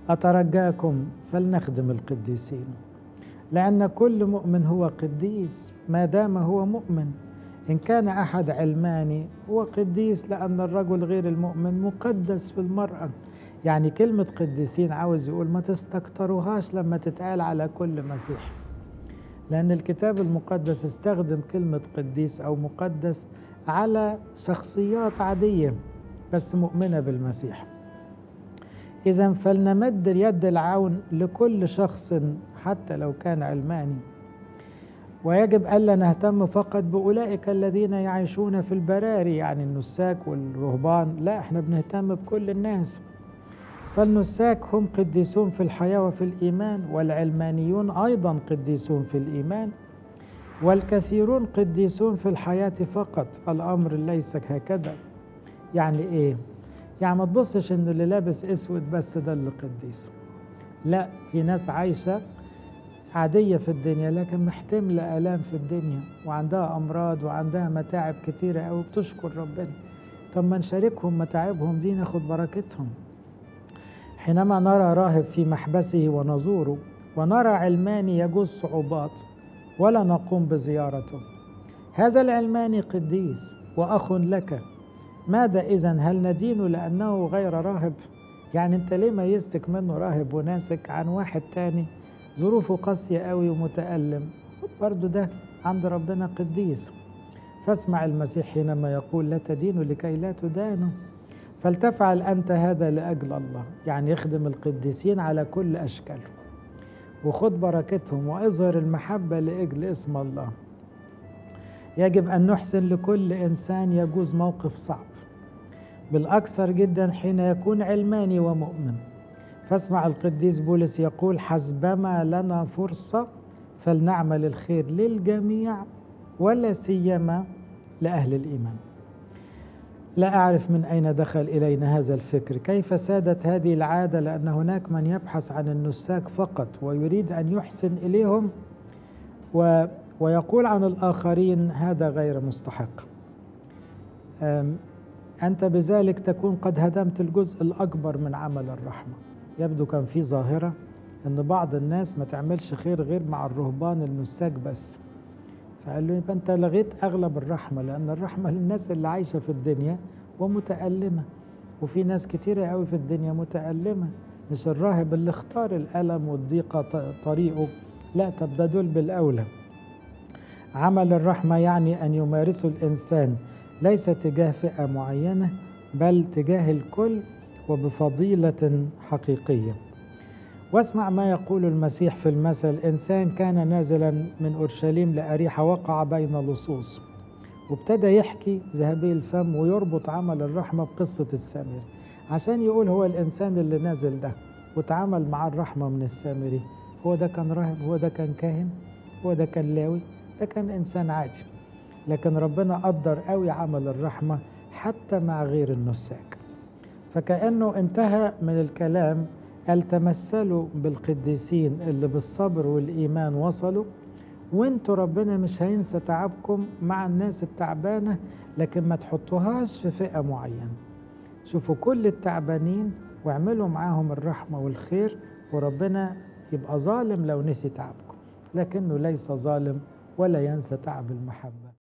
أترجاكم فلنخدم القديسين لأن كل مؤمن هو قديس ما دام هو مؤمن إن كان أحد علماني هو قديس لأن الرجل غير المؤمن مقدس في المرأة يعني كلمة قديسين عاوز يقول ما تستكتروهاش لما تتقال على كل مسيح لأن الكتاب المقدس استخدم كلمة قديس أو مقدس على شخصيات عادية بس مؤمنة بالمسيح إذا فلنمد يد العون لكل شخص حتى لو كان علماني ويجب ألا نهتم فقط بأولئك الذين يعيشون في البراري يعني النساك والرهبان لا احنا بنهتم بكل الناس فالنساك هم قديسون في الحياة وفي الإيمان والعلمانيون أيضا قديسون في الإيمان والكثيرون قديسون في الحياة فقط الأمر ليس هكذا يعني إيه؟ يعني ما تبصش إنه اللي لابس أسود بس ده اللي قديس لا في ناس عايشة عادية في الدنيا لكن محتملة آلام في الدنيا وعندها أمراض وعندها متاعب كتيرة أوي بتشكر ربنا طب ما نشاركهم متاعبهم دي ناخد بركتهم حينما نرى راهب في محبسه ونزوره ونرى علماني يجوز صعوبات ولا نقوم بزيارته هذا العلماني قديس وأخ لك ماذا إذا هل ندين لأنه غير راهب يعني أنت ليه ميزتك منه راهب وناسك عن واحد تاني ظروفه قاسية قوي ومتألم برضو ده عند ربنا قديس فاسمع المسيح حينما يقول لا تدينوا لكي لا تدانوا فلتفعل أنت هذا لأجل الله يعني يخدم القديسين على كل أشكالهم وخد بركتهم واظهر المحبة لأجل اسم الله يجب أن نحسن لكل إنسان يجوز موقف صعب بالأكثر جدا حين يكون علماني ومؤمن فاسمع القديس بولس يقول حسبما لنا فرصة فلنعمل الخير للجميع ولا سيما لأهل الإيمان لا أعرف من أين دخل إلينا هذا الفكر كيف سادت هذه العادة لأن هناك من يبحث عن النساك فقط ويريد أن يحسن إليهم و ويقول عن الآخرين هذا غير مستحق أنت بذلك تكون قد هدمت الجزء الأكبر من عمل الرحمة يبدو كان في ظاهرة أن بعض الناس ما تعملش خير غير مع الرهبان النساك بس فقال له يبقى أنت لغيت أغلب الرحمة لأن الرحمة للناس اللي عايشة في الدنيا ومتألمة وفي ناس كتيرة قوي في الدنيا متألمة مش الراهب اللي اختار الألم والضيقة طريقه لا طب ده دول بالأولى عمل الرحمة يعني أن يمارسه الإنسان ليس تجاه فئة معينة بل تجاه الكل وبفضيلة حقيقية واسمع ما يقول المسيح في المثل إنسان كان نازلا من أورشليم لأريحة وقع بين لصوص وابتدى يحكي ذهبي الفم ويربط عمل الرحمة بقصة السامري عشان يقول هو الإنسان اللي نازل ده وتعامل مع الرحمة من السامري هو ده كان راهب هو ده كان كاهن هو ده كان لاوي ده كان إنسان عادي لكن ربنا قدر قوي عمل الرحمة حتى مع غير النساك فكأنه انتهى من الكلام قال تمثلوا بالقديسين اللي بالصبر والإيمان وصلوا وانتوا ربنا مش هينسى تعبكم مع الناس التعبانة لكن ما تحطوهاش في فئة معينة شوفوا كل التعبانين واعملوا معاهم الرحمة والخير وربنا يبقى ظالم لو نسي تعبكم لكنه ليس ظالم ولا ينسى تعب المحبة